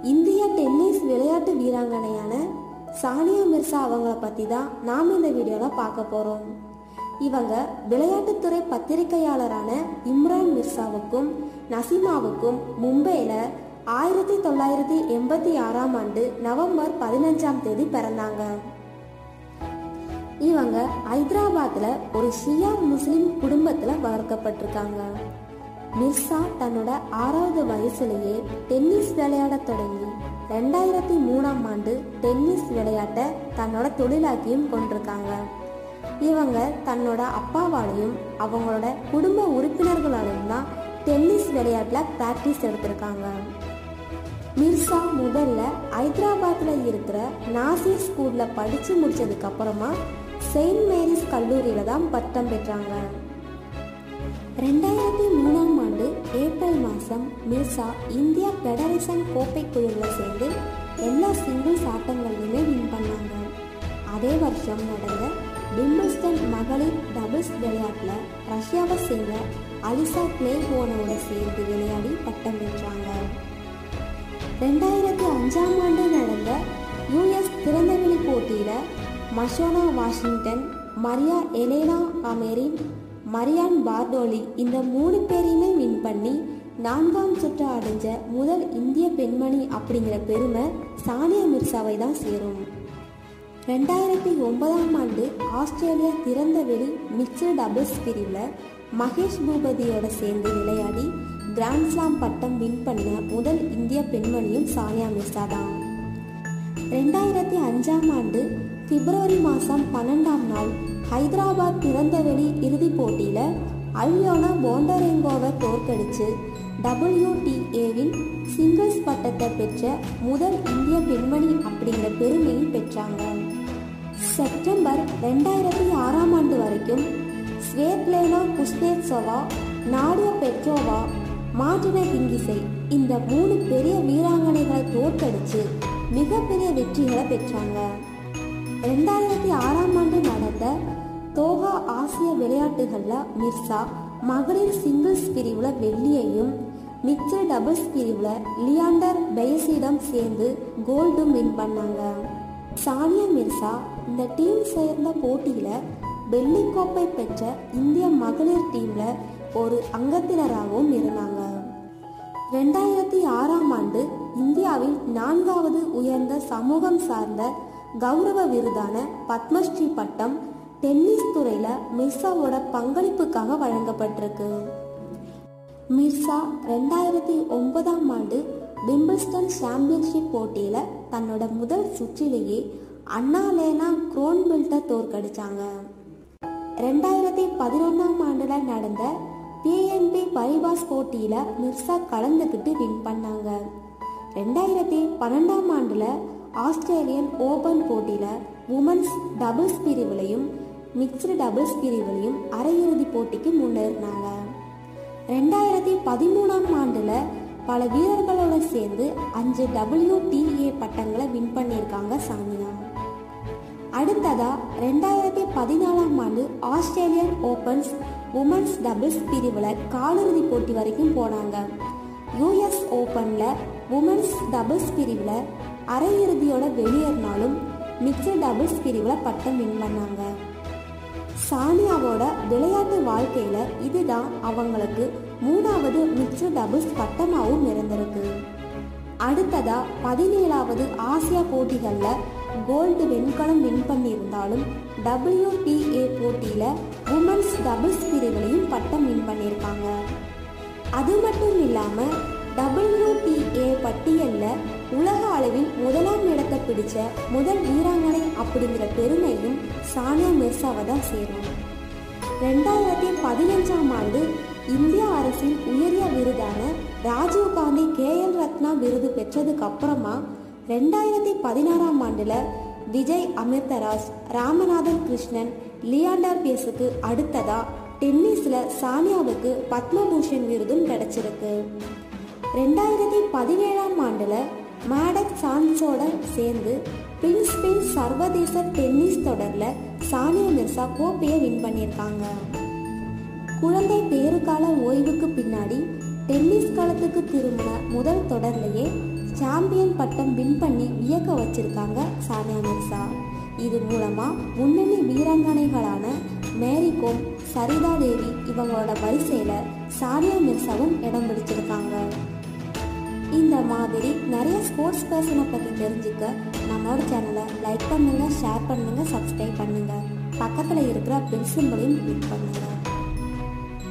இந்திய டென்னிஸ் விளையாட்டு வீராங்கனையான சானியா மிர்சா அவங்கள பற்றி தான் நாம் இந்த வீடியோவில் பார்க்க போகிறோம் இவங்க விளையாட்டுத்துறை பத்திரிகையாளரான இம்ரான் மிர்சாவுக்கும் நசீமாவுக்கும் மும்பையில் ஆயிரத்தி தொள்ளாயிரத்தி எண்பத்தி ஆறாம் ஆண்டு நவம்பர் பதினஞ்சாம் தேதி பிறந்தாங்க இவங்க ஹைதராபாத்ல ஒரு ஷியா முஸ்லிம் குடும்பத்துல வளர்க்கப்பட்டிருக்காங்க மிர்சா தன்னோட ஆறாவது வயசுலயே டென்னிஸ் விளையாட தொடங்கி ரெண்டாயிரத்தி மூணாம் ஆண்டு டென்னிஸ் விளையாட்டை தன்னோட தொழிலாக்கியும் கொண்டிருக்காங்க இவங்க தன்னோட அப்பாவாலையும் அவங்களோட குடும்ப உறுப்பினர்களாலையும் தான் டென்னிஸ் விளையாட்டில் ப்ராக்டிஸ் எடுத்திருக்காங்க மிர்சா முதல்ல ஹைதராபாத்தில் இருக்கிற நாசிர் ஸ்கூலில் படித்து முடிச்சதுக்கு அப்புறமா செயின்ட் மேரிஸ் கல்லூரியில் தான் பட்டம் பெற்றாங்க ரெண்டாயிரத்தி மூணாம் ஆண்டு ஏப்ரல் மாதம் மிர்சா இந்தியா ஃபெடரேஷன் கோப்பை குழுவில் சேர்ந்து எல்லா சிங்கிள்ஸ் ஆட்டங்கள்லையுமே வின் பண்ணாங்க அதே வருஷம் நடந்த விம்பிள்ஸ்டன் மகளிர் டபுள்ஸ் விளையாட்டில் ரஷ்யாவை சேர்ந்த அலிசா கிளேஹோனோட சேர்ந்து விளையாடி பட்டம் பெற்றாங்க ரெண்டாயிரத்தி அஞ்சாம் ஆண்டு நடந்த யூஎஸ் திறந்தவெளி போட்டியில் Mashona Washington Maria Elena Camerin Marion Bartoli இந்த மூணு பேரையுமே வின் பண்ணி நான்காம் சுற்று அடைஞ்ச முதல் இந்திய பெண்மணி அப்படிங்கிற பெருமை சானியா மிர்சாவை தான் சேரும் ரெண்டாயிரத்தி ஒன்பதாம் ஆண்டு ஆஸ்திரேலியா திறந்தவெளி மிக்சடு டபுள்ஸ் பிரிவில் மகேஷ் பூபதியோட சேர்ந்து விளையாடி கிராண்ட்ஸ்லாம் பட்டம் வின் பண்ண முதல் இந்திய பெண்மணியும் சானியா மிர்சா தான் ரெண்டாயிரத்தி அஞ்சாம் ஆண்டு பிப்ரவரி மாதம் பன்னெண்டாம் நாள் ஹைதராபாத் திறந்தவெளி இறுதிப் போட்டியில் அல்யோனா போண்டரெங்கோவை தோற்கடித்து டபிள்யூடிஏவின் சிங்கிள்ஸ் பட்டத்தை பெற்ற முதல் இந்திய பெண்மணி அப்படிங்கிற பெருமையை பெற்றாங்க செப்டம்பர் ரெண்டாயிரத்தி ஆறாம் ஆண்டு வரைக்கும் ஸ்வேத்லேனா குஸ்னேட்சோவா நாடியா பெட்ரோவா மார்டினா ஹிங்கிசை இந்த மூணு பெரிய வீராங்கனைகளை தோற்கடித்து மிகப்பெரிய வெற்றிகளை பெற்றாங்க ரெண்டாயிரத்தி ஆறாம் ஆண்டு நடந்த தோஹா ஆசிய விளையாட்டுகளில் மிர்சா மகளிர் சிங்கிள்ஸ் பிரிவில் வெள்ளியையும் மிக்சர் டபுள்ஸ் பிரிவில் லியாண்டர் பெயசிடம் சேர்ந்து கோல்டும் வின் பண்ணாங்க சானியா மிர்சா இந்த டீம் சேர்ந்த போட்டியில் வெள்ளிக்கோப்பை பெற்ற இந்திய மகளிர் டீமில் ஒரு அங்கத்தினராகவும் இருந்தாங்க ரெண்டாயிரத்தி ஆறாம் ஆண்டு இந்தியாவின் நான்காவது உயர்ந்த சமூகம் சார்ந்த கௌரவ விருதான பத்மஸ்ரீ பட்டம் டென்னிஸ் துறையில மிர்சாவோட பங்களிப்புக்காக வழங்கப்பட்டிருக்கு மிர்சா ரெண்டாயிரத்தி ஒன்பதாம் ஆண்டு விம்பிள்ஸ்டன் சாம்பியன்ஷிப் போட்டியில தன்னோட முதல் சுற்றிலேயே அண்ணா லேனா குரோன்பில்ட்டை தோற்கடிச்சாங்க ரெண்டாயிரத்தி பதினொன்றாம் ஆண்டுல நடந்த பிஎன்பி பரிபாஸ் போட்டியில மிர்சா கலந்துக்கிட்டு வின் பண்ணாங்க ரெண்டாயிரத்தி பன்னெண்டாம் ஆண்டுல ஆஸ்திரேலியன் ஓபன் போட்டியில உமன்ஸ் டபுள்ஸ் பிரிவுலையும் மிக்ஸ்டு டபுள்ஸ் பிரிவுலையும் அரையிறுதி போட்டிக்கு முன்னேறினாங்க ரெண்டாயிரத்தி பதிமூணாம் ஆண்டுல பல வீரர்களோட சேர்ந்து அஞ்சு டபிள்யூடிஏ பட்டங்களை வின் பண்ணியிருக்காங்க சானியா அடுத்ததா ரெண்டாயிரத்தி பதினாலாம் ஆண்டு ஆஸ்திரேலியன் ஓபன்ஸ் உமன்ஸ் டபுள்ஸ் பிரிவில் காலிறுதி போட்டி வரைக்கும் போனாங்க யூஎஸ் ஓப்பனில் உமன்ஸ் டபுள்ஸ் பிரிவில் அரையிறுதியோட வெளியேறினாலும் மிக்சர் டபுள்ஸ் பிரிவில் பட்டம் வின் பண்ணாங்க சானியாவோட விளையாட்டு வாழ்க்கையில இதுதான் அவங்களுக்கு மூணாவது மிக்சர் டபுள்ஸ் பட்டமாகவும் இருந்திருக்கு அடுத்ததா பதினேழாவது ஆசியா போட்டிகளில் கோல்டு வெண்கலம் வின் பண்ணியிருந்தாலும் டபிள்யூடிஏ போட்டியில் உமன்ஸ் டபுள்ஸ் பிரிவிலையும் பட்டம் வின் பண்ணியிருக்காங்க அது மட்டும் இல்லாமல் டபிள்யூடிஏ பட்டியலில் உலக அளவில் முதலாம் இடத்தை பிடிச்ச முதல் வீராங்கனை அப்படிங்கிற பெருமையும் சானியா மிர்சாவை தான் சேரும் ரெண்டாயிரத்தி பதினஞ்சாம் ஆண்டு இந்திய அரசின் உயரிய விருதான ராஜீவ் காந்தி கேஎல் ரத்னா விருது பெற்றதுக்கு அப்புறமா ரெண்டாயிரத்தி பதினாறாம் ஆண்டுல விஜய் அமிர்தராஜ் ராமநாதன் கிருஷ்ணன் லியாண்டர் பேஸுக்கு அடுத்ததா டென்னிஸ்ல சானியாவுக்கு பத்மபூஷன் விருதும் கிடைச்சிருக்கு ரெண்டாயிரத்தி பதினேழாம் ஆண்டுல மேடக் சான்ஸோட சேர்ந்து பிரின்ஸ்பின் சர்வதேச டென்னிஸ் தொடர்ல சானியா மிர்சா கோப்பையை வின் பண்ணியிருக்காங்க குழந்தை பேறுகால ஓய்வுக்கு பின்னாடி டென்னிஸ் களத்துக்கு திரும்பின முதல் தொடர்லேயே சாம்பியன் பட்டம் வின் பண்ணி வியக்க வச்சிருக்காங்க சானியா மிர்சா இது மூலமா முன்னணி வீராங்கனைகளான மேரி கோம் சரிதா தேவி இவங்களோட வரிசையில சானியா மிர்சாவும் இடம் பிடிச்சிருக்காங்க இந்த மாதிரி நிறைய ஸ்போர்ட்ஸ் பர்சனை பற்றி தெரிஞ்சுக்க நம்மளோட சேனலை லைக் பண்ணுங்க ஷேர் பண்ணுங்க சப்ஸ்கிரைப் பண்ணுங்க பக்கத்தில் இருக்கிற பெல் சிம்பளையும் கிளிக் பண்ணுங்க